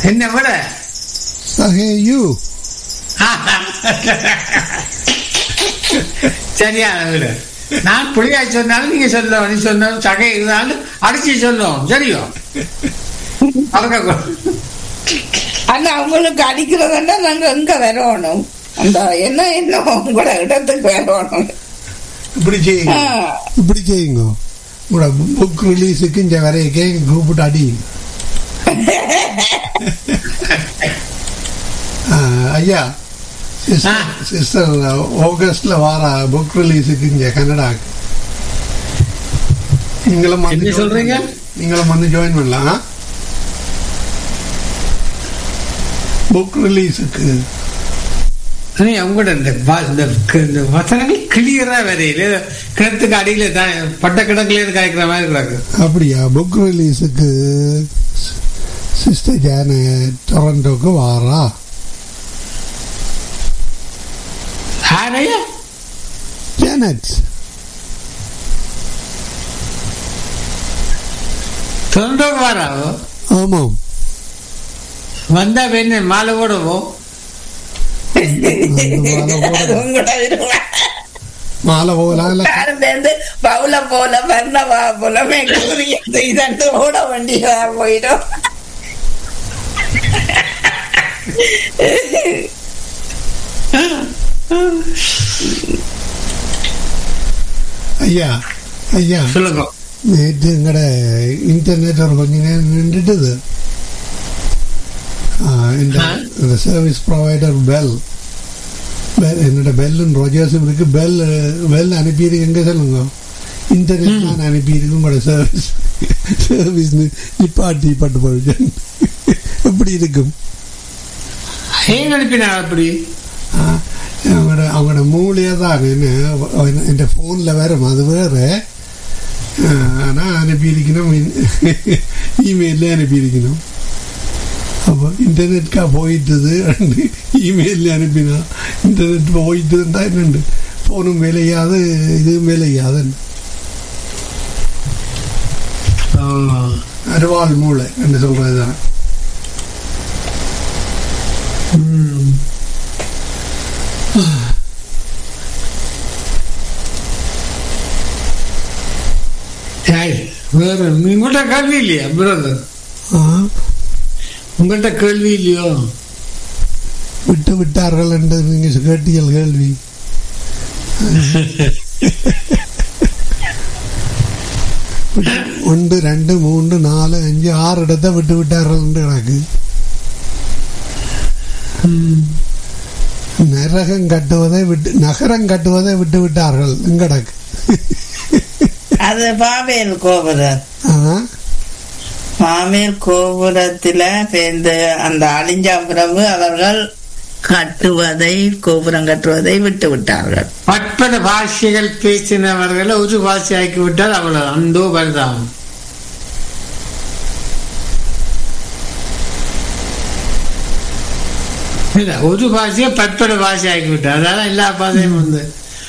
என்ன விட சகேயு சரியான வீடு நான் புளியா சொன்னாலும் நீங்க சொல்ல நீ சொன்ன சகை இருந்தாலும் அடிச்சு சொல்லும் சரியோ மறக்க ஆனா அவங்களுக்கு அடிக்கிறதுன்னா நாங்க எங்க வரணும் அந்த என்ன என்ன உங்களோட இடத்துக்கு வரணும் இப்படி செய்யுங்க ஆ. இப்படி செய்யுங்க உங்களோட புக் ரிலீஸுக்கு இந்த வரையக்கே கூப்பிட்டு அடிங்க ஆ, ஐயா ஆ. சிஸ்டர் ஆகஸ்ட்ல வார புக் ரிலீஸுக்கு இங்க கனடாக்கு நீங்களும் வந்து என்ன join சொல்றீங்க? பண்ணலாம். நீங்களும் வந்து ஜாயின் பண்ணலாம் புக் ரிலீஸுக்கு நீ உங்களோட இந்த வ- இந்த க- இந்த வசனங்கள் கிளியரா வரையில கிணத்துக்கு அடியில தான் பட்ட கிடக்குல இருந்து காய்க்கிற மாதிரி கிடக்கு அப்படியா புக் ரிலீஸுக்கு சிஸ்டர் ஜான டொரண்டோக்கு வாரா யாரையா ஜானட் தொண்டோக்கு வராவோ ஆமாம் வந்தா என்ன மாலை போடுவோம் அது உங்களோட விருப்பம். மாலை போகலாம் இல்ல யாரும் சேர்ந்து பவுல போல வர்ணவா போல மேற்கூறிய இதண்டு ஓட வண்டியா போயிடும் ஐயா ஐயா சொல்லுங்க நேற்று எங்கட இன்டர்நெட் ஒரு கொஞ்ச நேரம் நின்றுட்டுது ஆ, இந்த ஆ. இந்த சர்வீஸ் ப்ரொவைடர் பெல் பெல் என்னோட பெல்லுன்னு ரொஜர்ஸும் இருக்கு பெல் பெல் அனுப்பியிருக்கு எங்க சொல்லுங்க இன்டர்நெட் நான் அனுப்பியிருக்கு உங்களோட சர்வீஸ் சர்வீஸ் நிப்பாட்டி பட்டு போயிட்டு எப்படி இருக்கும் ஏன் அனுப்பினா அப்படி ஆ, அவங்களோட அவங்களோட மூளையே தான் என்ன என் ஃபோனில் வேற அது வேற ஆனால் அனுப்பியிருக்கணும் இமெயிலே அனுப்பியிருக்கணும் அப்போ இன்டர்நெட்கா போயிட்டுது இமெயிலில் அனுப்பினா இன்டர்நெட் போயிட்டுதுண்டா என்னண்டு ஃபோனும் வேலையாது இதுவும் வேலையாது அருவாள் மூளை என்று சொல்றது தான் ம். ஏய், வேற உங்கள்கிட்ட கேள்வி இல்லையா பிரதர் ஆ, உங்கள்கிட்ட கேள்வி இல்லையோ விட்டு விட்டார்கள் என்று நீங்கள் கேட்டீர்கள் கேள்வி ஒன்று ரெண்டு மூன்று நாலு அஞ்சு ஆறு இடத்தை விட்டு விட்டார்கள் என்று எனக்கு நரகம் கட்டுவதை விட்டு நகரம் கட்டுவதை விட்டு விட்டார்கள் எங்கடக்கு அது பாவேல் கோபுரம் ஆ, பாவேல் கோபுரத்துல இந்த அந்த அழிஞ்ச பிறகு அவர்கள் கட்டுவதை கோபுரம் கட்டுவதை விட்டு விட்டார்கள் பற்பல பாஷைகள் பேசினவர்களை ஒரு பாஷையாக்கி விட்டால் அவ்வளவு அந்தோ பரிதாபம் இல்ல ஒரு பாஷையை பற்பல பாஷை ஆக்கி விட்டார் அதால எல்லா பாஷையும் வந்து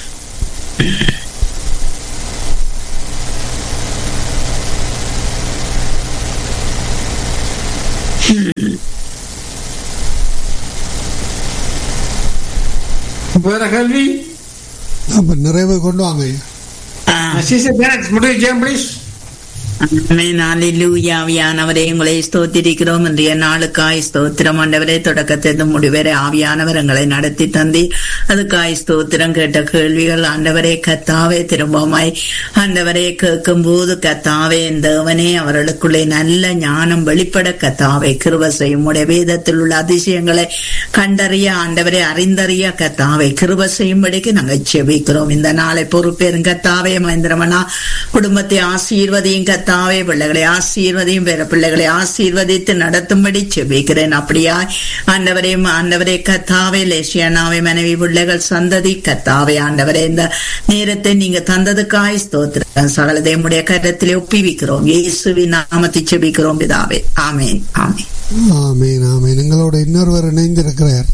வேற கேள்வி அப்ப நிறைவு கொண்டு வாங்க ஐயா. ஆ. சிஸ்டர் பேரண்ட்ஸ் முடிவு ஜெயம் ப்ளீஸ் ஆமென். அல்லேலூயா. ஆவியானவரே உங்களை ஸ்தோத்திரிக்கிறோம் இன்றைய நாளுக்காய் ஸ்தோத்திரம் ஆண்டவரே தொடக்கத்திலிருந்து முடிவரை ஆவியானவர் எங்களை நடத்தி தந்தீர் அதுக்காய் ஸ்தோத்திரம் கேட்ட கேள்விகள் ஆண்டவரே கத்தாவே திரும்பமாய் ஆண்டவரே கேட்கும் போது கத்தாவே என் தேவனே அவர்களுக்குள்ளே நல்ல ஞானம் வெளிப்பட கத்தாவே கிருப செய்யும் உடைய வேதத்தில் உள்ள அதிசயங்களை கண்டறிய ஆண்டவரை அறிந்தறிய கத்தாவை கிருப செய்யும்படிக்கு நாங்கள் செபிக்கிறோம் இந்த நாளை பொறுப்பேறும் கத்தாவே மகேந்திரமனா குடும்பத்தை ஆசீர்வதியும் கத்தாவே பிள்ளைகளை ஆசீர்வதியும் வேற பிள்ளைகளை ஆசீர்வதித்து நடத்தும்படி செபிக்கிறேன் அப்படியா ஆண்டவரே ஆண்டவரே கத்தாவே லேசியானாவே மனைவி பிள்ளைகள் சந்ததி கத்தாவே ஆண்டவரே இந்த நேரத்தை நீங்க தந்ததுக்காய் ஸ்தோத்திரம் சகலதையும் உடைய கரத்திலே ஒப்பிவிக்கிறோம் இயேசுவின் நாமத்தை செபிக்கிறோம் பிதாவே ஆமேன் ஆமேன் ஆமேன் ஆமேன் எங்களோட இன்னொருவர் இணைந்திருக்கிறார்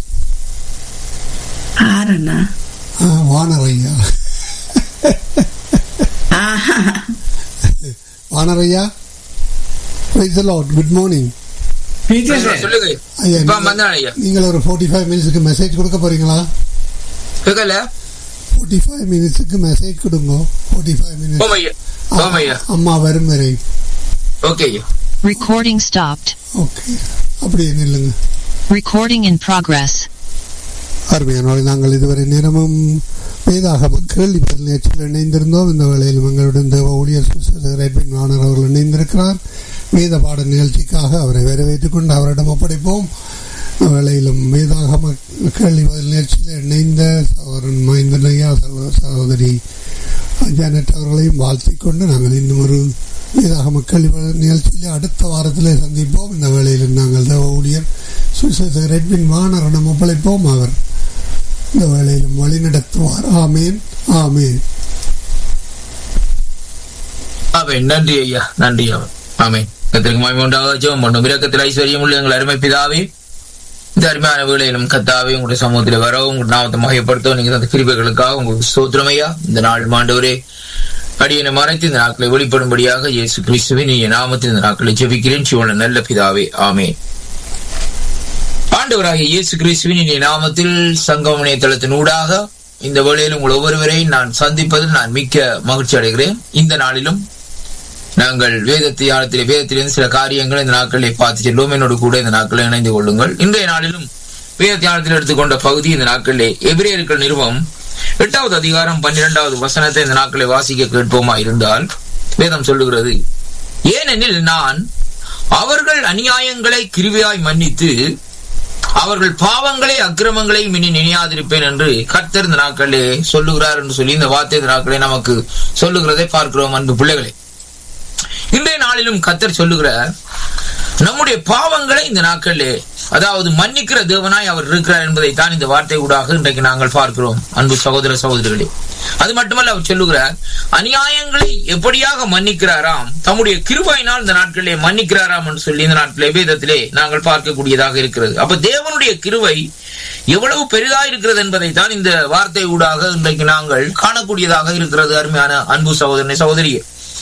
ஆரண்ணா ஆ, வானர் ஐயா ஆஹா வானர் ஐயா praise lord good morning teachers சொல்லுங்க ஐயா, இப்ப நீங்க- வந்தான் ஐயா நீங்கள் ஒரு ஃபோர்ட்டி ஃபைவ் மினிட்ஸ்க்கு மெசேஜ் கொடுக்க போறீங்களா கேட்கல ஃபோர்ட்டி ஃபைவ் மினிட்ஸுக்கு மெசேஜ் கொடுங்க ஃபோர்ட்டி ஃபைவ் ஓம் மினிட்ஸ் ஐயா ஓம் ஐயா அம்மா வரும் வரை ஓகே ஐயா Recording stopped. ஓகே அப்படி இல்லைங்க Recording in progress. அருமையானவர்கள் நாங்கள் இதுவரை நேரமும் வேதாகம கேள்வி பதில் நிகழ்ச்சியில் இணைந்திருந்தோம் இந்த வேளையில் எங்களுடன் தேவ ஊழியர் சுசேதர் எட்வின் வாணர் அவர்கள் இணைந்திருக்கிறார் வேத பாட நிகழ்ச்சிக்காக அவரை வரவேற்றுக் கொண்டு அவரிடம் ஒப்படைப்போம் இந்த வேளையிலும் வேதாகம கேள்வி பதில் நிகழ்ச்சியில் இணைந்த சகோதரன் மஹிந்தன் ஐயா சகோ- சகோதரி ஜானட் அவர்களையும் வாழ்த்திக் கொண்டு நாங்கள் இன்னும் ஒரு வேதாகம கேள்வி பதில் நிகழ்ச்சியிலே அடுத்த வாரத்திலே சந்திப்போம் இந்த வேளையில் நாங்கள் தேவ ஊழியர் சுசேதர் எட்வின் வாணரிடம் ஒப்படைப்போம் அவர் இந்த வேளையிலும் வழி நடத்துவார் ஆமேன் ஆமேன் ஆமென் நன்றி ஐயா நன்றி அவன் ஆமென் கத்திற்கு மகிமை உண்டாக ஜெபம் பண்ணும் இரக்கத்தில் ஐஸ்வர்யம் உள்ள எங்கள் அருமை பிதாவே இந்த அருமையான வேளையிலும் கத்தாவே உங்களுடைய சமூகத்தில் வரவும் உங்கள் நாமத்தை மகைப்படுத்தவும் நீங்க அந்த கிருபைகளுக்காக உங்களுக்கு ஸ்தோத்திரம் ஐயா இந்த நாள் மாண்டவரே அடியனை மறைத்து இந்த நாட்களை வெளிப்படும்படியாக இயேசு கிறிஸ்துவின் நீ நாமத்தில் இந்த நாட்களை ஜெபிக்கிறேன் சிவன நல்ல பிதாவே ஆமென் ஆண்டவராகிய இயேசு கிறிஸ்துவின் இனிய நாமத்தில் சங்கமனைய தளத்தின் ஊடாக இந்த வேளையில் உங்கள் ஒவ்வொருவரையும் நான் சந்திப்பதில் நான் மிக்க மகிழ்ச்சி அடைகிறேன் இந்த நாளிலும் நாங்கள் வேதத்தை ஆழத்திலே வேதத்திலிருந்து சில காரியங்களை இந்த நாட்களை பார்த்து செல்வோம் என்னோடு கூட இந்த நாட்களை இணைந்து கொள்ளுங்கள் இன்றைய நாளிலும் வேத தியானத்தில் எடுத்துக்கொண்ட பகுதி இந்த நாட்களிலே எபிரேயர்கள் நிறுவம் எட்டாவது அதிகாரம் பன்னிரெண்டாவது வசனத்தை இந்த நாட்களை வாசிக்க கேட்போமா இருந்தால் வேதம் சொல்லுகிறது ஏனெனில் நான் அவர்கள் அநியாயங்களை கிருவியாய் மன்னித்து அவர்கள் பாவங்களை அக்கிரமங்களை இனி நினையாதிருப்பேன் என்று கர்த்தர் இந்த நாட்களே சொல்லுகிறார் என்று சொல்லி இந்த வார்த்தை இந்த நாட்களே நமக்கு சொல்லுகிறதை பார்க்கிறோம் அன்பு பிள்ளைகளே இன்றைய நாளிலும் கத்தர் சொல்லுகிறார் நம்முடைய பாவங்களை இந்த நாட்களிலே அதாவது மன்னிக்கிற தேவனாய் அவர் இருக்கிறார் என்பதை தான் இந்த வார்த்தை ஊடாக இன்றைக்கு நாங்கள் பார்க்கிறோம் அன்பு சகோதர சகோதரிகளே அது மட்டுமல்ல அவர் சொல்லுகிறார் அநியாயங்களை எப்படியாக மன்னிக்கிறாராம் தம்முடைய கிருபையினால் இந்த நாட்களிலே மன்னிக்கிறாராம் என்று சொல்லி இந்த நாட்களே வேதத்திலே நாங்கள் பார்க்கக்கூடியதாக இருக்கிறது அப்ப தேவனுடைய கிருவை எவ்வளவு பெரிதா இருக்கிறது என்பதை தான் இந்த வார்த்தை ஊடாக இன்றைக்கு நாங்கள் காணக்கூடியதாக இருக்கிறது அருமையான அன்பு சகோதரனை சகோதரியே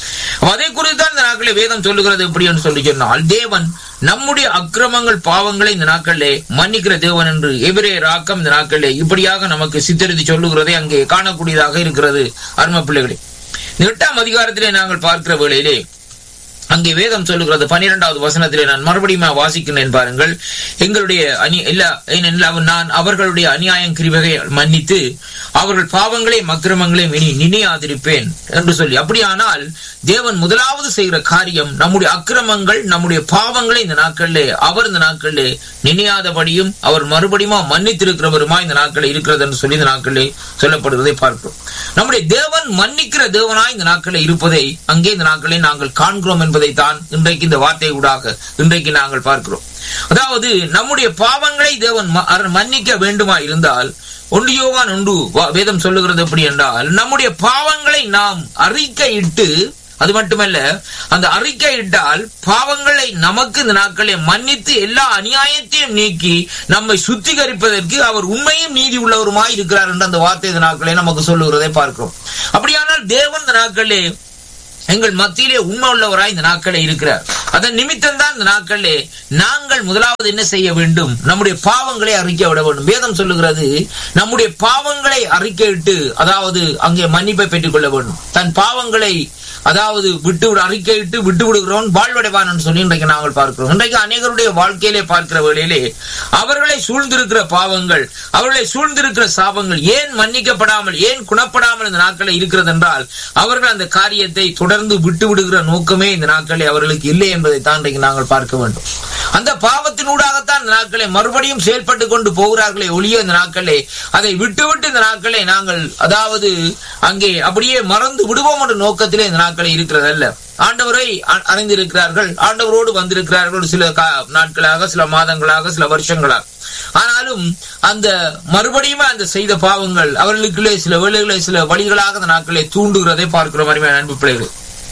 அதை குறித்து தான் இந்த நாட்களில் வேதம் சொல்லுகிறது எப்படி என்று சொல்லி சொன்னால் தேவன் நம்முடைய அக்கிரமங்கள் பாவங்களை இந்த நாட்களிலே மன்னிக்கிற தேவன் என்று எபிரே ராக்கம் இந்த நாட்களிலே இப்படியாக நமக்கு சித்தரித்து சொல்லுகிறதை அங்கே காணக்கூடியதாக இருக்கிறது அரும பிள்ளைகளே இந்த எட்டாம் அதிகாரத்திலே நாங்கள் பார்க்கிற வேளையிலே அங்கே வேதம் சொல்லுகிறது பனிரெண்டாவது வசனத்திலே நான் மறுபடியும் வாசிக்கிறேன் பாருங்கள் எங்களுடைய அநி இல்ல ஏனெனில் அவன் நான் அவர்களுடைய அநியாயம் கிரிவகை மன்னித்து அவர்கள் பாவங்களையும் அக்கிரமங்களையும் இனி நினையாதிருப்பேன் என்று சொல்லி அப்படியானால் தேவன் முதலாவது செய்கிற காரியம் நம்முடைய அக்கிரமங்கள் நம்முடைய பாவங்களை இந்த நாட்களிலே அவர் இந்த நாட்களிலே நினையாதபடியும் அவர் மறுபடியும் மன்னித்திருக்கிறவருமா இந்த நாட்களில் இருக்கிறது என்று சொல்லி இந்த நாட்களிலே சொல்லப்படுவதை பார்க்கிறோம் நம்முடைய தேவன் மன்னிக்கிற தேவனாய் இந்த நாட்களில் இருப்பதை அங்கே இந்த நாட்களில் நாங்கள் காண்கிறோம் என்பதைத்தான் இன்றைக்கு இந்த வார்த்தை ஊடாக இன்றைக்கு நாங்கள் பார்க்கிறோம் அதாவது நம்முடைய பாவங்களை தேவன் ம- அவர் மன்னிக்க வேண்டுமா இருந்தால் ஒன்று யோவான் ஒன்று வா- வேதம் சொல்லுகிறது எப்படி என்றால் நம்முடைய பாவங்களை நாம் அறிக்கையிட்டு அது மட்டுமல்ல அந்த அறிக்கை இட்டால் பாவங்களை நமக்கு இந்த நாட்களை மன்னித்து எல்லா அநியாயத்தையும் நீக்கி நம்மை சுத்திகரிப்பதற்கு அவர் உண்மையும் நீதி உள்ளவருமாய் இருக்கிறார் என்று அந்த வார்த்தை இந்த நாட்களை நமக்கு சொல்லுகிறதை பார்க்கிறோம் அப்படியானால் தேவன் இந்த நாட்களே எங்கள் மத்தியிலே உண்மை உள்ளவராய் இந்த நாட்களே இருக்கிறார் அதன் நிமித்தம் தான் இந்த நாட்களே நாங்கள் முதலாவது என்ன செய்ய வேண்டும் நம்முடைய பாவங்களை அறிக்கை விட வேண்டும் வேதம் சொல்லுகிறது நம்முடைய பாவங்களை அறிக்கையிட்டு அதாவது அங்கே மன்னிப்பை பெற்றுக் கொள்ள வேண்டும் தன் பாவங்களை அதாவது விட்டு விட அறிக்கையிட்டு விட்டு விடுகிறவன் வாழ்வடைவான் என்று சொல்லி இன்றைக்கு நாங்கள் பார்க்கிறோம் இன்றைக்கு அநேகருடைய வாழ்க்கையிலே பார்க்கிற வேளையிலே அவர்களை சூழ்ந்திருக்கிற பாவங்கள் அவர்களை சூழ்ந்திருக்கிற சாபங்கள் ஏன் மன்னிக்கப்படாமல் ஏன் குணப்படாமல் இந்த நாட்களில் இருக்கிறது என்றால் அவர்கள் அந்த காரியத்தை தொடர்ந்து விட்டு விடுகிற நோக்கமே இந்த நாட்களில் அவர்களுக்கு இல்லை என்பதை தான் இன்றைக்கு நாங்கள் பார்க்க வேண்டும் அந்த பாவத்தினூடாகத்தான் இந்த நாட்களை மறுபடியும் செயல்பட்டு கொண்டு போகிறார்களே ஒளிய இந்த நாட்களே அதை விட்டு விட்டு இந்த நாட்களை நாங்கள் அதாவது அங்கே அப்படியே மறந்து விடுவோம் என்ற நோக்கத்திலே இந்த நாட்களை இருக்கிறதல்ல ஆண்டவரை அ- அறிந்திருக்கிறார்கள் ஆண்டவரோடு வந்திருக்கிறார்கள் சில கா- நாட்களாக சில மாதங்களாக சில வருஷங்களாக ஆனாலும் அந்த மறுபடியும் அந்த செய்த பாவங்கள் அவர்களுக்குள்ளே சில வேளைகளை சில வழிகளாக அந்த நாட்களை தூண்டுகிறதை பார்க்கிறோம் அருமையான அன்பு பிள்ளைகள்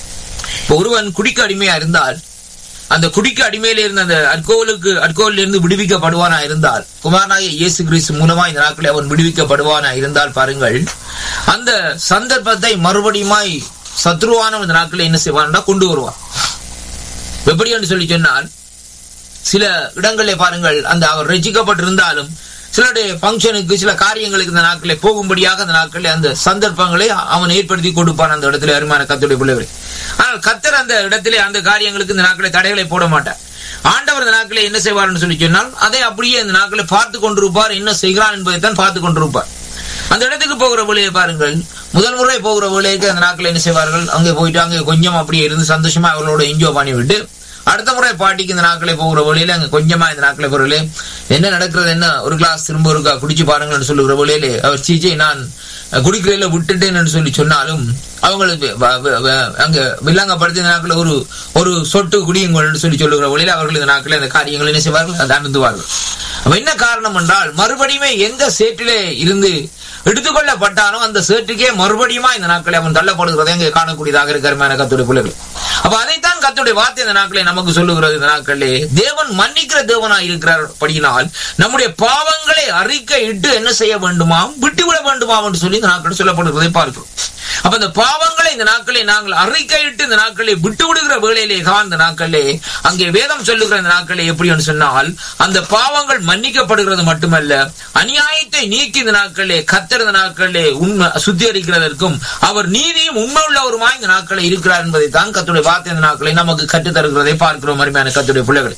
இப்ப ஒருவன் குடிக்க அடிமையா இருந்தால் அந்த குடிக்க அடிமையில இருந்த அந்த அற்கோலுக்கு அற்கோலில் இருந்து விடுவிக்கப்படுவானா இருந்தால் குமாரனாய இயேசு கிறிஸ்து மூலமா இந்த நாட்களில் அவன் விடுவிக்கப்படுவானா இருந்தால் பாருங்கள் அந்த சந்தர்ப்பத்தை மறுபடியுமாய் சத்ருவான இந்த நாட்களில் என்ன செய்வான்னா கொண்டு வருவான் எப்படி என்று சொல்லி சொன்னால் சில இடங்களிலே பாருங்கள் அந்த அவர் ரசிக்கப்பட்டிருந்தாலும் சிலருடைய ஃபங்க்ஷனுக்கு சில காரியங்களுக்கு இந்த நாட்களே போகும்படியாக அந்த நாட்களில் அந்த சந்தர்ப்பங்களை அவன் ஏற்படுத்தி கொடுப்பான் அந்த இடத்துல அருமையான கத்துடைய பிள்ளைகளை ஆனால் கத்தர் அந்த இடத்திலே அந்த காரியங்களுக்கு இந்த நாட்களை தடைகளை போட மாட்டார் ஆண்டவர் இந்த நாட்களை என்ன செய்வார்னு சொல்லி சொன்னால் அதை அப்படியே இந்த நாட்களை பார்த்து கொண்டிருப்பார் என்ன செய்கிறான் என்பதை தான் பார்த்து கொண்டிருப்பார் அந்த இடத்துக்கு போகிற வழியை பாருங்கள் முதல் முறை போகிற வழிக்கு அந்த நாட்கள் என்ன செய்வார்கள் அங்கே போயிட்டு அங்கே கொஞ்சம் அப்படியே இருந்து சந்தோஷமா அவர்களோட என்ஜாய் பண்ணி விட்டு அடுத்த முறை பாட்டிக்கு இந்த நாட்களை போகிற வழியில அங்க கொஞ்சமா இந்த நாட்களை போறல என்ன நடக்கிறது என்ன ஒரு கிளாஸ் திரும்ப ஒருக்கா குடிச்சு பாருங்கன்னு சொல்லுகிற வழியிலே அவர் சீச்சை நான் குடிக்கிறதுல விட்டுட்டேன்னு சொல்லி சொன்னாலும் அவங்களுக்கு வ- வ- வ- அங்க வில்லாங்கப்படுத்தி இந்த நாட்கள் ஒரு ஒரு சொட்டு குடியுங்கள்னு சொல்லி சொல்லுகிற வழியில அவர்கள் இந்த நாட்களில் அந்த காரியங்களை என்ன செய்வார்கள் அதை அணுந்துவார்கள் அப்ப என்ன காரணம் என்றால் மறுபடியுமே எந்த சேற்றிலே இருந்து எடுத்துக்கொள்ளப்பட்டானோ அந்த சேற்றுக்கே மறுபடியுமா இந்த நாட்களை அவன் தள்ளப்படுகிறதை அங்கே காணக்கூடியதாக இருக்கிற கத்துடைய பிள்ளைகள் அப்ப அதைத்தான் கத்துடைய வார்த்தை இந்த நாட்களை நமக்கு சொல்லுகிறது இந்த நாட்களிலே தேவன் மன்னிக்கிற தேவனாய் இருக்கிறபடியினால் நம்முடைய பாவங்களை அறிக்கை இட்டு என்ன செய்ய வேண்டுமாம் விட்டுவிட வேண்டுமாம் என்று சொல்லி இந்த நாட்கள் சொல்லப்படுகிறதை பார்க்கிறோம் அப்ப இந்த பாவங்களை இந்த நாட்களை நாங்கள் அறிக்கையிட்டு இந்த நாட்களை விட்டு விடுகிற வேளையிலே தான் இந்த நாட்களே அங்கே வேதம் சொல்லுகிற இந்த நாட்களே எப்படி என்று சொன்னால் அந்த பாவங்கள் மன்னிக்கப்படுகிறது மட்டுமல்ல அநியாயத்தை நீக்கி இந்த நாட்களே கத்தர் இந்த நாட்களே உண்மை சுத்திகரிக்கிறதற்கும் அவர் நீதியும் உண்மை உள்ளவருமாய் இந்த நாட்களை இருக்கிறார் என்பதை தான் கத்துடைய வார்த்தை இந்த நாட்களை நமக்கு கற்றுத் தருகிறதை பார்க்கிறோம் அருமையான கத்துடைய பிள்ளைகளை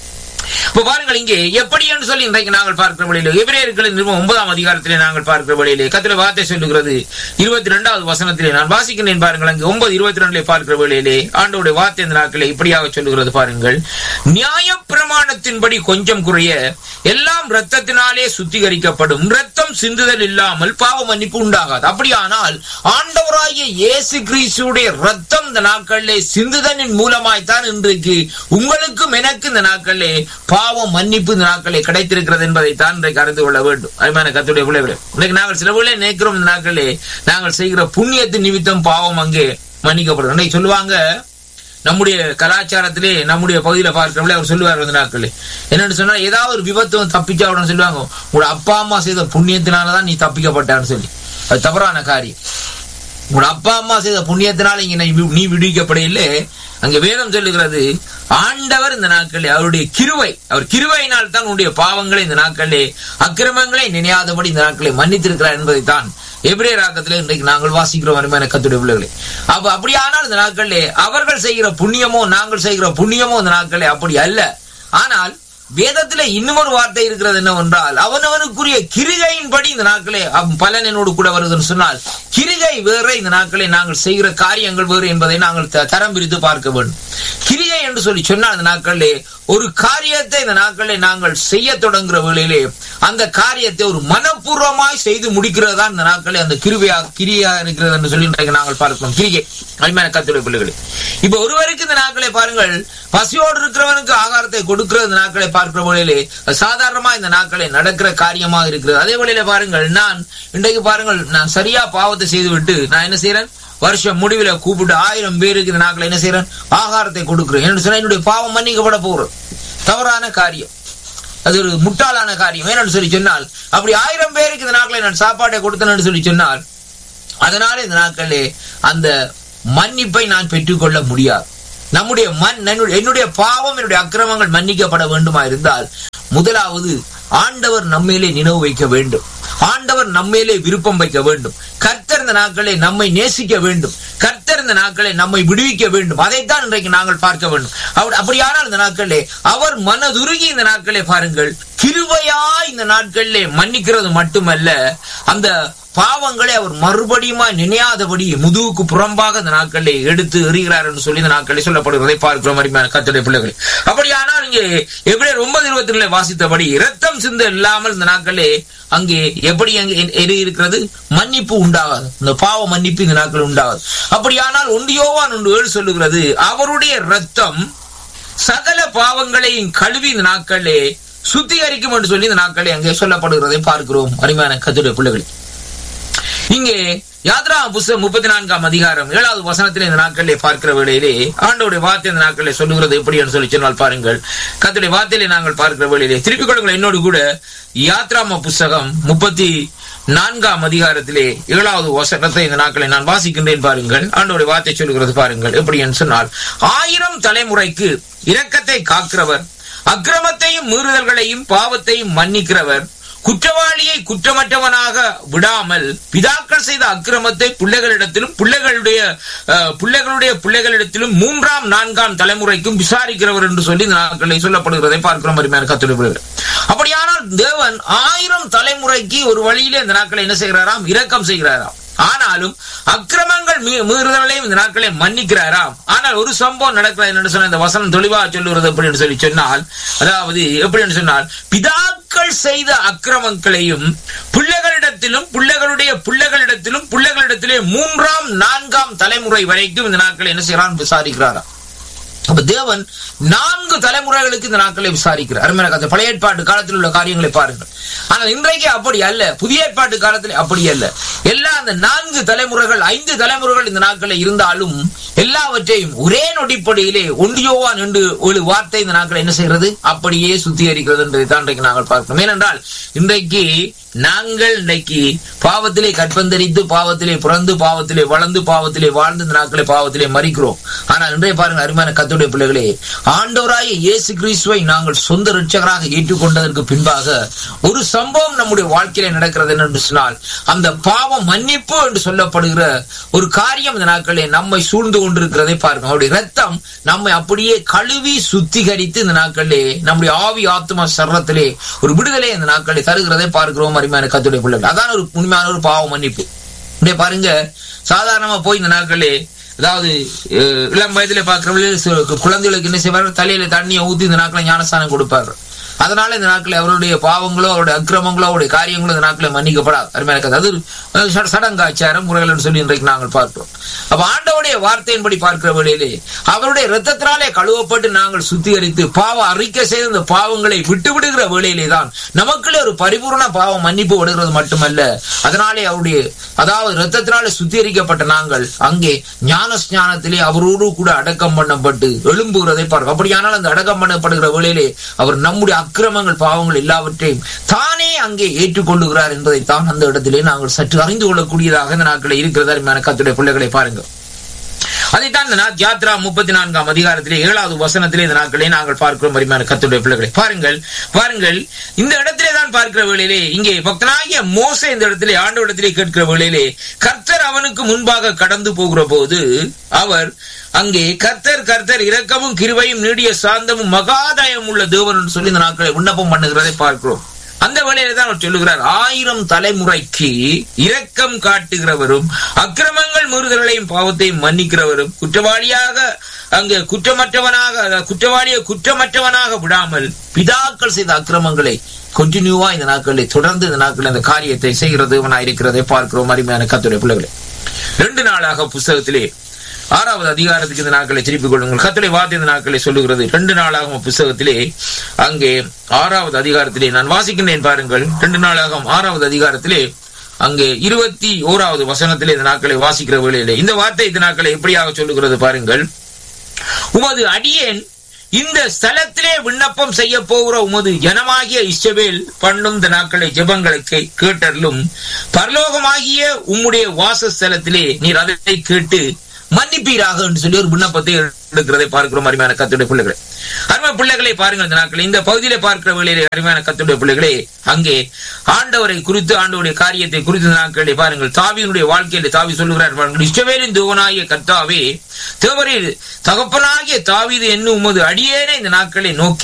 இப்ப பாருங்கள் இங்கே எப்படி என்று சொல்லி இன்றைக்கு நாங்கள் பார்க்கிற வழியிலே எபிரேயர்களின் நிறுவனம் ஒன்பதாம் அதிகாரத்திலே நாங்கள் பார்க்கிற வழியிலே கத்திர வார்த்தை சொல்லுகிறது இருபத்தி ரெண்டாவது வசனத்திலே நான் வாசிக்கிறேன் பாருங்கள் அங்கே ஒன்பது இருபத்தி ரெண்டுல பார்க்கிற வழியிலே ஆண்டோடைய வார்த்தை இந்த நாட்களே இப்படியாக சொல்லுகிறது பாருங்கள் நியாய பிரமாணத்தின்படி கொஞ்சம் குறைய எல்லாம் இரத்தத்தினாலே சுத்திகரிக்கப்படும் இரத்தம் சிந்துதல் இல்லாமல் பாவ மன்னிப்பு உண்டாகாது அப்படியானால் ஆண்டவராகிய இயேசு கிறிஸ்துடைய ரத்தம் இந்த நாட்களிலே சிந்துதலின் மூலமாய்த்தான் இன்றைக்கு உங்களுக்கும் எனக்கு இந்த நாட்களிலே பாவம் மன்னிப்பு இந்த நாட்களிலே கிடைத்திருக்கிறது என்பதை தான் இன்றைக்கு அறிந்து கொள்ள வேண்டும் அருமையான கத்துடைய பிள்ளைகளே இன்றைக்கு நாங்கள் சில பிள்ளை நினைக்கிறோம் இந்த நாட்களிலே நாங்கள் செய்கிற புண்ணியத்தின் நிமித்தம் பாவம் அங்கே மன்னிக்கப்படும் இன்னைக்கு சொல்லுவாங்க நம்முடைய கலாச்சாரத்திலே நம்முடைய பகுதியில பார்க்கிறவங்களே அவர் சொல்லுவார் அந்த நாட்கள் என்னன்னு சொன்னா ஏதாவது ஒரு விபத்து வந்து தப்பிச்சா உடனே சொல்லுவாங்க உங்களோட அப்பா அம்மா செய்த புண்ணியத்தினாலதான் நீ தப்பிக்கப்பட்டான்னு சொல்லி அது தவறான காரியம் உங்களோட அப்பா அம்மா செய்த புண்ணியத்தினால இங்க நீ வி- நீ விடுவிக்கப்படையிலே அங்க வேதம் சொல்லுகிறது ஆண்டவர் இந்த நாட்களில் அவருடைய கிருவை அவர் கிருவையினால் தான் உன்னுடைய பாவங்களை இந்த நாட்களிலே அக்கிரமங்களை நினையாதபடி இந்த நாட்களை மன்னித்திருக்கிறார் என்பதைத்தான் எபிரேயர் ராக்கத்திலே இன்றைக்கு நாங்கள் வாசிக்கிறோம் அருமையான கத்துடைய பிள்ளைகளே அப்ப அப்படியானால் இந்த நாட்களிலே அவர்கள் செய்கிற புண்ணியமோ நாங்கள் செய்கிற புண்ணியமோ இந்த நாட்களே அப்படி அல்ல ஆனால் வேதத்திலே இன்னும் ஒரு வார்த்தை இருக்கிறது என்னவென்றால் அவனவனுக்குரிய கிருகையின்படி இந்த நாட்களே அவன் பலன் என்னோடு கூட வருதுன்னு சொன்னால் கிருகை வேற இந்த நாட்களை நாங்கள் செய்கிற காரியங்கள் வேறு என்பதை நாங்கள் த- தரம் பிரித்து பார்க்க வேண்டும் கிரியை என்று சொல்லி சொன்னால் இந்த நாட்களிலே ஒரு காரியத்தை இந்த நாட்களிலே நாங்கள் செய்ய தொடங்குற வேளையிலே அந்த காரியத்தை ஒரு மனப்பூர்வமாய் செய்து முடிக்கிறது தான் இந்த நாட்களே அந்த கிருவையா கிரியா இருக்கிறது என்று சொல்லி இன்றைக்கு நாங்கள் பார்க்கிறோம் கிரிகை அருமையான கத்துடைய பிள்ளைகளே இப்ப ஒருவருக்கு இந்த நாட்களை பாருங்கள் பசியோடு இருக்கிறவனுக்கு ஆகாரத்தை கொடுக்கிறது இந்த நாட்களை பார்க்கிற வேளையிலே அது சாதாரணமா இந்த நாட்களை நடக்கிற காரியமாக இருக்கிறது அதே வேளையில பாருங்கள் நான் இன்றைக்கு பாருங்கள் நான் சரியா பாவத்தை செய்துவிட்டு நான் என்ன செய்யறேன் வருஷம் முடிவில கூப்பிட்டு ஆயிரம் பேருக்கு இந்த நாட்களை என்ன செய்யறேன் ஆகாரத்தை கொடுக்கிறேன் என்று சொன்னா என்னுடைய பாவம் மன்னிக்கப்பட போகிறது தவறான காரியம் அது ஒரு முட்டாளான காரியம் ஏன்னு சொல்லி சொன்னால் அப்படி ஆயிரம் பேருக்கு இந்த நாட்களை நான் சாப்பாட்டை கொடுத்தேன்னு சொல்லி சொன்னால் அதனால இந்த நாட்களே அந்த மன்னிப்பை நான் பெற்றுக்கொள்ள முடியாது நம்முடைய மண் என்னுடைய- என்னுடைய பாவம் என்னுடைய அக்கிரமங்கள் மன்னிக்கப்பட வேண்டுமா இருந்தால் முதலாவது ஆண்டவர் நம்மேலே நினைவு வைக்க வேண்டும் ஆண்டவர் நம்மேலே விருப்பம் வைக்க வேண்டும் கர்த்தர் இந்த நாட்களை நம்மை நேசிக்க வேண்டும் கர்த்தர் இந்த நாட்களை நம்மை விடுவிக்க வேண்டும் அதைத்தான் இன்றைக்கு நாங்கள் பார்க்க வேண்டும் அவர் அப்படியானால் இந்த நாட்களே அவர் மனதுருகி இந்த நாட்களே பாருங்கள் கிருபையா இந்த நாட்களிலே மன்னிக்கிறது மட்டுமல்ல அந்த பாவங்களை அவர் மறுபடியுமா நினையாதபடி முதுகுக்கு புறம்பாக இந்த நாட்களை எடுத்து எறிகிறார் என்று சொல்லி இந்த நாட்களை சொல்லப்படுகிறதை பார்க்கிறோம் அருமையான கத்துடைய பிள்ளைகளை அப்படியானால் இங்கே எவ்வளவு ஒன்பது இருபத்தி ரெண்டுல வாசித்தபடி இரத்தம் சிந்த இல்லாமல் இந்த நாட்களே அங்கே எப்படி அங்கே எ- எது இருக்கிறது மன்னிப்பு உண்டாகாது இந்த பாவ மன்னிப்பு இந்த நாட்கள் உண்டாகாது அப்படியானால் ஒன்றியோவான் ஒன்று ஏழு சொல்லுகிறது அவருடைய இரத்தம் சகல பாவங்களையும் கழுவி இந்த நாட்களே சுத்திகரிக்கும் என்று சொல்லி இந்த நாட்களே அங்கே சொல்லப்படுகிறதை பார்க்கிறோம் அருமையான கத்துடைய பிள்ளைகளை இங்கே யாத்ரா புஸ்தகம் முப்பத்தி நான்காம் அதிகாரம் ஏழாவது வசனத்தில் இந்த நாட்களிலே பார்க்கிற வேளையிலே ஆண்டோடைய வார்த்தை இந்த நாட்களிலே சொல்லுகிறது எப்படி என்று சொல்லி சொன்னால் பாருங்கள் கத்துடைய வார்த்தையிலே நாங்கள் பார்க்கிற வேளையிலே திருப்பிக் கொள்ளுங்கள் என்னோடு கூட யாத்ராம புஸ்தகம் முப்பத்தி நான்காம் அதிகாரத்திலே ஏழாவது வசனத்தை இந்த நாட்களை நான் வாசிக்கின்றேன் பாருங்கள் ஆண்டோடைய வார்த்தை சொல்லுகிறது பாருங்கள் எப்படி என்று சொன்னால் ஆயிரம் தலைமுறைக்கு இரக்கத்தை காக்கிறவர் அக்கிரமத்தையும் மீறுதல்களையும் பாவத்தையும் மன்னிக்கிறவர் குற்றவாளியை குற்றமற்றவனாக விடாமல் பிதாக்கள் செய்த அக்கிரமத்தை பிள்ளைகளிடத்திலும் பிள்ளைகளுடைய அஹ், பிள்ளைகளுடைய பிள்ளைகளிடத்திலும் மூன்றாம் நான்காம் தலைமுறைக்கும் விசாரிக்கிறவர் என்று சொல்லி இந்த நாட்களில் சொல்லப்படுகிறதை பார்க்கிறோம் அருமையான கத்துடைய பிள்ளைகள் அப்படியானால் தேவன் ஆயிரம் தலைமுறைக்கு ஒரு வழியிலே இந்த நாட்களை என்ன செய்கிறாராம் இரக்கம் செய்கிறாராம் ஆனாலும் அக்கிரமங்கள் மீ- மீறுதல்களையும் இந்த நாட்களை மன்னிக்கிறாராம் ஆனால் ஒரு சம்பவம் நடக்கிறது என்னன்னு சொன்ன இந்த வசனம் தெளிவாக சொல்லுகிறது எப்படின்னு சொல்லி சொன்னால் அதாவது எப்படின்னு சொன்னால் பிதாக்கள் செய்த அக்கிரமங்களையும் பிள்ளைகளிடத்திலும் பிள்ளைகளுடைய பிள்ளைகளிடத்திலும் பிள்ளைகளிடத்திலே மூன்றாம் நான்காம் தலைமுறை வரைக்கும் இந்த நாட்களை என்ன செய்யறான் விசாரிக்கிறாராம் அப்ப தேவன் நான்கு தலைமுறைகளுக்கு இந்த நாட்களை விசாரிக்கிறார் அருமையான கதை பழைய ஏற்பாட்டு காலத்தில் உள்ள காரியங்களை பாருங்கள் ஆனால் இன்றைக்கு அப்படி அல்ல புதிய ஏற்பாட்டு காலத்தில் அப்படி அல்ல எல்லா அந்த நான்கு தலைமுறைகள் ஐந்து தலைமுறைகள் இந்த நாட்களில் இருந்தாலும் எல்லாவற்றையும் ஒரே நொடிப்படியிலே ஒன்றியோவான் என்று ஒரு வார்த்தை இந்த நாட்களை என்ன செய்கிறது அப்படியே சுத்திகரிக்கிறது என்பதை தான் இன்றைக்கு நாங்கள் பார்க்கிறோம் ஏனென்றால் இன்றைக்கு நாங்கள் இன்றைக்கு பாவத்திலே கற்பந்தரித்து பாவத்திலே பிறந்து பாவத்திலே வளர்ந்து பாவத்திலே வாழ்ந்து இந்த நாட்களை பாவத்திலே மறிக்கிறோம் ஆனால் இன்றைய பாருங்க அருமையான கத்துடைய பிள்ளைகளே ஆண்டோராய இயேசு கிறிஸ்துவை நாங்கள் சொந்த ரட்சகராக ஏற்றுக்கொண்டதற்கு பின்பாக ஒரு சம்பவம் நம்முடைய வாழ்க்கையில நடக்கிறது என்று சொன்னால் அந்த பாவம் மன்னிப்பு என்று சொல்லப்படுகிற ஒரு காரியம் இந்த நாட்களிலே நம்மை சூழ்ந்து கொண்டிருக்கிறதை பாருங்க அவருடைய ரத்தம் நம்மை அப்படியே கழுவி சுத்திகரித்து இந்த நாட்களிலே நம்முடைய ஆவி ஆத்மா சர்வத்திலே ஒரு விடுதலை இந்த நாட்களை தருகிறதை பார்க்கிறோம் அருமையான கத்துடைய பிள்ளைகள் அதான் ஒரு உண்மையான ஒரு பாவ மன்னிப்பு இப்படியே பாருங்க சாதாரணமா போய் இந்த நாட்களே அதாவது அஹ், இளம் வயதுல பார்க்கிறவர்கள் குழந்தைகளுக்கு என்ன செய்வார்கள் தலையில தண்ணியை ஊத்தி இந்த நாட்களை ஞானஸ்தானம் கொடுப்பார்கள் அதனால இந்த நாட்களில் அவருடைய பாவங்களோ அவருடைய அக்கிரமங்களோ அவருடைய காரியங்களோ இந்த நாட்களில் மன்னிக்கப்படாது அருமையான கதை அது அஹ், சட- சடங்காச்சாரம் முறைகள் என்று சொல்லி இன்றைக்கு நாங்கள் பார்க்கிறோம் அப்ப ஆண்டவருடைய வார்த்தையின்படி பார்க்கிற வேளையிலே அவருடைய இரத்தத்தினாலே கழுவப்பட்டு நாங்கள் சுத்திகரித்து பாவ அறிக்கை செய்த இந்த பாவங்களை விட்டு விடுகிற வேளையிலே தான் நமக்குள்ளே ஒரு பரிபூர்ண பாவம் மன்னிப்பு விடுகிறது மட்டுமல்ல அதனாலே அவருடைய அதாவது இரத்தத்தினாலே சுத்திகரிக்கப்பட்ட நாங்கள் அங்கே ஞான ஸ்ஞானத்திலே அவரோடு கூட அடக்கம் பண்ணப்பட்டு எழும்புகிறதை பார்க்க அப்படியானால் அந்த அடக்கம் பண்ணப்படுகிற வேளையிலே அவர் நம்முடைய அக்கிரமங்கள் பாவங்கள் எல்லாவற்றையும் தானே அங்கே ஏற்றுக்கொள்ளுகிறார் என்பதைத்தான் அந்த இடத்திலே நாங்கள் சற்று அறிந்து கொள்ளக்கூடியதாக இந்த நாட்களில் இருக்கிறது அருமையான கத்துடைய பிள்ளைகளை பாருங்கள் அதைத்தான் இந்த நா- யாத்ரா முப்பத்தி நான்காம் அதிகாரத்திலே ஏழாவது வசனத்திலே இந்த நாட்களை நாங்கள் பார்க்கிறோம் அருமையான கத்துடைய பிள்ளைகளை பாருங்கள் பாருங்கள் இந்த இடத்திலே தான் பார்க்கிற வேளையிலே இங்கே பக்தனாகிய மோசே இந்த இடத்திலே ஆண்டு இடத்திலே கேட்கிற வேளையிலே கர்த்தர் அவனுக்கு முன்பாக கடந்து போகிற போது அவர் அங்கே கர்த்தர் கர்த்தர் இரக்கமும் கிருபையும் நீடிய சாந்தமும் மகாதாயம் உள்ள தேவன் என்று சொல்லி இந்த நாட்களை விண்ணப்பம் பண்ணுகிறதை பார்க்கிறோம் அந்த வேளையில தான் அவர் சொல்லுகிறார் ஆயிரம் தலைமுறைக்கு இரக்கம் காட்டுகிறவரும் அக்கிரமங்கள் மீறுதல்களையும் பாவத்தையும் மன்னிக்கிறவரும் குற்றவாளியாக அங்கே குற்றமற்றவனாக அதாவது குற்றவாளியை குற்றமற்றவனாக விடாமல் பிதாக்கள் செய்த அக்கிரமங்களை கண்டினியூவா இந்த நாட்களில் தொடர்ந்து இந்த நாட்களில் அந்த காரியத்தை செய்கிறது இருக்கிறதை பார்க்கிறோம் அருமையான கத்துடைய பிள்ளைகளை ரெண்டு நாளாக புஸ்தகத்திலே ஆறாவது அதிகாரத்துக்கு இந்த நாட்களை திருப்பிக் கொள்ளுங்கள் கத்துடைய வார்த்தை இந்த நாட்களை சொல்லுகிறது ரெண்டு நாளாகும் புஸ்தகத்திலே அங்கே ஆறாவது அதிகாரத்திலே நான் வாசிக்கின்றேன் பாருங்கள் ரெண்டு நாளாகும் ஆறாவது அதிகாரத்திலே அங்கே இருபத்தி ஓராவது வசனத்திலே இந்த நாட்களை வாசிக்கிற வேளையிலே இந்த வார்த்தை இந்த நாட்களை எப்படியாக சொல்லுகிறது பாருங்கள் உமது அடியேன் இந்த ஸ்தலத்திலே விண்ணப்பம் செய்ய போகிற உமது ஜனமாகிய இஸ்ரவேல் பண்ணும் இந்த நாட்களை ஜெபங்களை கே- கேட்டருளும் பரலோகமாகிய உம்முடைய வாசஸ்தலத்திலே நீர் அதை கேட்டு மன்னிப்பீராக என்று சொல்லி ஒரு விண்ணப்பத்தை எடுக்கிறதை பார்க்கிறோம் அருமையான கத்துடைய பிள்ளைகளை அருமை பிள்ளைகளை பாருங்கள் இந்த நாட்கள் இந்த பகுதியிலே பார்க்கிற வேளையிலே அருமையான கத்துடைய பிள்ளைகளே அங்கே ஆண்டவரை குறித்து ஆண்டவருடைய காரியத்தை குறித்து இந்த நாட்களை பாருங்கள் தாவியினுடைய வாழ்க்கையிலே தாவி சொல்லுகிறார் பாருங்கள் இஷ்டவேலின் தேவனாகிய கர்த்தாவே தேவரில் தகப்பனாகிய தாவீது என்னும் உமது அடியேனே இந்த நாட்களை நோக்கி